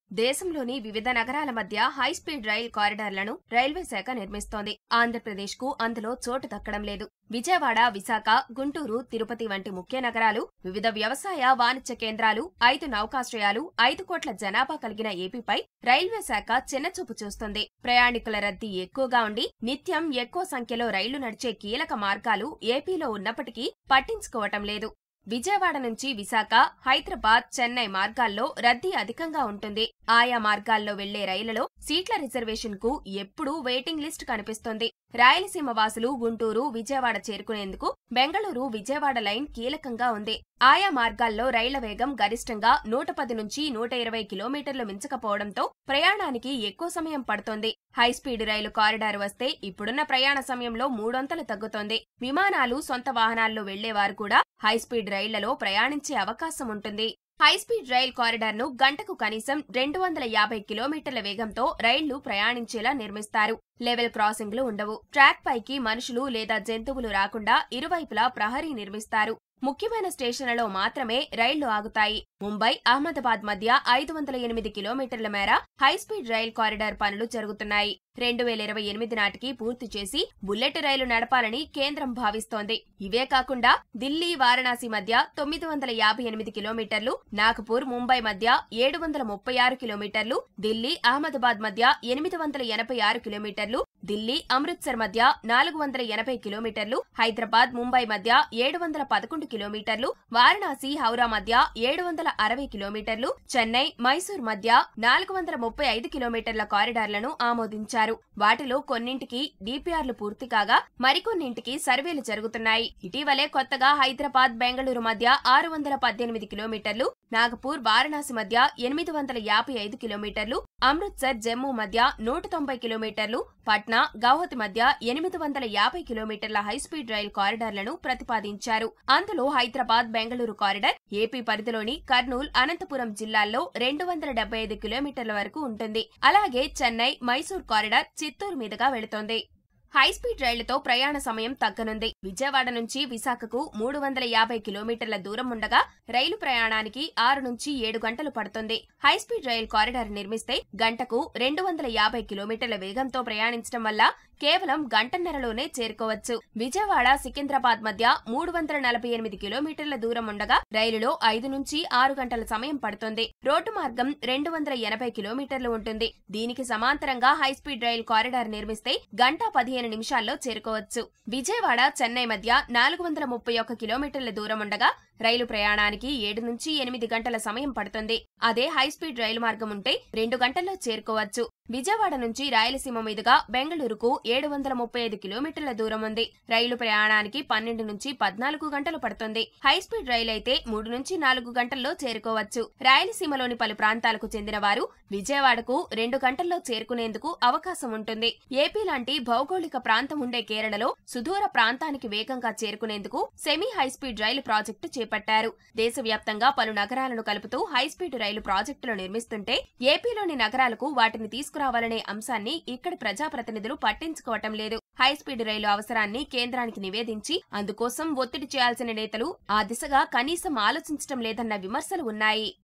దేశంలోని వివిధ నగరాల మధ్య హైస్పీడ్ రైల్ కారిడార్లను రైల్వే శాఖ నిర్మిస్తోంది ఆంధ్రప్రదేశ్ కు అందులో చోటు దక్కడం లేదు విజయవాడ విశాఖ గుంటూరు తిరుపతి వంటి ముఖ్య నగరాలు వివిధ వ్యవసాయ వాణిజ్య కేంద్రాలు ఐదు నౌకాశ్రయాలు ఐదు కోట్ల జనాభా కలిగిన ఏపీపై రైల్వే శాఖ చిన్నచూపు చూస్తుంది ప్రయాణికుల రద్దీ ఎక్కువగా ఉండి నిత్యం ఎక్కువ సంఖ్యలో రైళ్లు నడిచే కీలక మార్గాలు ఏపీలో ఉన్నప్పటికీ పట్టించుకోవటం లేదు విజయవాడ నుంచి విశాఖ హైదరాబాద్ చెన్నై మార్గాల్లో రద్దీ అధికంగా ఉంటుంది ఆయా మార్గాల్లో వెళ్లే రైళ్లలో సీట్ల రిజర్వేషన్ కు ఎప్పుడూ వెయిటింగ్ లిస్ట్ కనిపిస్తుంది రాయలసీమ వాసులు గుంటూరు విజయవాడ చేరుకునేందుకు బెంగళూరు విజయవాడ లైన్ కీలకంగా ఉంది ఆయా మార్గాల్లో రైళ్ల వేగం గరిష్టంగా నూట పది నుంచి నూట ఇరవై కిలోమీటర్లు మించకపోవడంతో ప్రయాణానికి ఎక్కువ సమయం పడుతోంది హైస్పీడ్ రైలు కారిడార్ వస్తే ఇప్పుడున్న ప్రయాణ సమయంలో మూడొంతలు తగ్గుతోంది విమానాలు సొంత వాహనాల్లో వెళ్లేవారు కూడా హైస్పీడ్ రైళ్లలో ప్రయాణించే అవకాశం ఉంటుంది హైస్పీడ్ రైల్ కారిడార్ ను గంటకు కనీసం రెండు వందల యాభై కిలోమీటర్ల వేగంతో రైళ్లు ప్రయాణించేలా నిర్మిస్తారు లెవెల్ క్రాసింగ్లు ఉండవు ట్రాక్ పైకి మనుషులు లేదా జంతువులు రాకుండా ఇరువైపులా ప్రహరీ నిర్మిస్తారు ముఖ్యమైన స్టేషన్లలో మాత్రమే రైళ్లు ఆగుతాయి ముంబై అహ్మదాబాద్ మధ్య ఐదు వందల ఎనిమిది కిలోమీటర్ల మేర హైస్పీడ్ రైల్ కారిడార్ పనులు జరుగుతున్నాయి రెండు వేల ఇరవై ఎనిమిది నాటికి పూర్తి చేసి బుల్లెట్ రైలు నడపాలని కేంద్రం భావిస్తోంది ఇవే కాకుండా ఢిల్లీ వారణాసి మధ్య తొమ్మిది వందల యాభై ఎనిమిది కిలోమీటర్లు నాగపూర్ ముంబై మధ్య ఏడు వందల ముప్పై ఆరు కిలోమీటర్లు ఢిల్లీ అహ్మదాబాద్ మధ్య ఎనిమిది వందల ఎనభై ఆరు కిలోమీటర్లు ఢిల్లీ అమృత్సర్ మధ్య నాలుగు వందల ఎనభై కిలోమీటర్లు హైదరాబాద్ ముంబై మధ్య ఏడు వందల పదకొండు కిలోమీటర్లు వారణాసి హౌరా మధ్య ఏడు వందల అరవై కిలోమీటర్లు చెన్నై మైసూర్ మధ్య నాలుగు వందల ముప్పై ఐదు కిలోమీటర్ల కారిడార్లను ఆమోదించారు వాటిలో కొన్నింటికి డిపిఆర్లు పూర్తి కాగా మరికొన్నింటికి సర్వేలు జరుగుతున్నాయి ఇటీవలే కొత్తగా హైదరాబాద్ బెంగళూరు మధ్య ఆరు వందల పద్దెనిమిది కిలోమీటర్లు నాగపూర్ వారణాసి మధ్య ఎనిమిది వందల యాభై ఐదు కిలోమీటర్లు అమృత్సర్ జమ్మూ మధ్య నూట తొంభై కిలోమీటర్లు పట్నా గౌహతి మధ్య ఎనిమిది వందల యాభై కిలోమీటర్ల హైస్పీడ్ రైల్ కారిడార్లను ప్రతిపాదించారు అందులో హైదరాబాద్ బెంగళూరు కారిడార్ ఏపీ పరిధిలోని కర్నూల్ అనంతపురం జిల్లాల్లో రెండు వందల డెబ్బై ఐదు కిలోమీటర్ల వరకు ఉంటుంది అలాగే చెన్నై మైసూర్ కారిడార్ చిత్తూరు మీదుగా వెళుతోంది హైస్పీడ్ రైళ్లతో ప్రయాణ సమయం తగ్గనుంది విజయవాడ నుంచి విశాఖకు మూడు వందల యాభై కిలోమీటర్ల దూరం ఉండగా రైలు ప్రయాణానికి ఆరు నుంచి ఏడు గంటలు పడుతుంది హైస్పీడ్ రైల్ కారిడార్ నిర్మిస్తే గంటకు రెండు వందల యాభై కిలోమీటర్ల వేగంతో ప్రయాణించడం వల్ల కేవలం గంటన్నరలోనే చేరుకోవచ్చు విజయవాడ సికింద్రాబాద్ మధ్య మూడు వందల నలభై ఎనిమిది కిలోమీటర్ల దూరం ఉండగా రైలులో ఐదు నుంచి ఆరు గంటల సమయం పడుతుంది రోడ్డు మార్గం రెండు వందల ఎనభై కిలోమీటర్లు ఉంటుంది దీనికి సమాంతరంగా హైస్పీడ్ రైల్ కారిడార్ నిర్మిస్తే గంట పదిహేను నిమిషాల్లో చేరుకోవచ్చు విజయవాడ చెన్నై మధ్య నాలుగు వందల ముప్పై ఒక్క కిలోమీటర్ల దూరం ఉండగా రైలు ప్రయాణానికి ఏడు నుంచి ఎనిమిది గంటల సమయం పడుతుంది అదే హైస్పీడ్ రైలు మార్గం ఉంటే రెండు గంటల్లో చేరుకోవచ్చు విజయవాడ నుంచి రాయలసీమ మీదుగా బెంగళూరుకు ఏడు వందల ముప్పై ఐదు కిలోమీటర్ల దూరం ఉంది రైలు ప్రయాణానికి పన్నెండు నుంచి పద్నాలుగు గంటలు పడుతుంది హైస్పీడ్ రైలు అయితే మూడు నుంచి నాలుగు గంటల్లో చేరుకోవచ్చు రాయలసీమలోని పలు ప్రాంతాలకు చెందిన వారు విజయవాడకు రెండు గంటల్లో చేరుకునేందుకు అవకాశం ఉంటుంది ఏపీ లాంటి భౌగోళిక ప్రాంతం ఉండే కేరళలో సుదూర ప్రాంతానికి వేగంగా చేరుకునేందుకు సెమీ హైస్పీడ్ రైలు ప్రాజెక్టు చేపట్టారు దేశవ్యాప్తంగా పలు నగరాలను కలుపుతూ హైస్పీడ్ రైలు ప్రాజెక్టులు నిర్మిస్తుంటే ఏపీలోని నగరాలకు వాటిని తీసుకురావాలనే అంశాన్ని ఇక్కడి ప్రజాప్రతినిధులు పట్టించుకోవటం లేదు హైస్పీడ్ రైలు అవసరాన్ని కేంద్రానికి నివేదించి అందుకోసం ఒత్తిడి చేయాల్సిన నేతలు ఆ దిశగా కనీసం ఆలోచించటం లేదన్న విమర్శలు ఉన్నాయి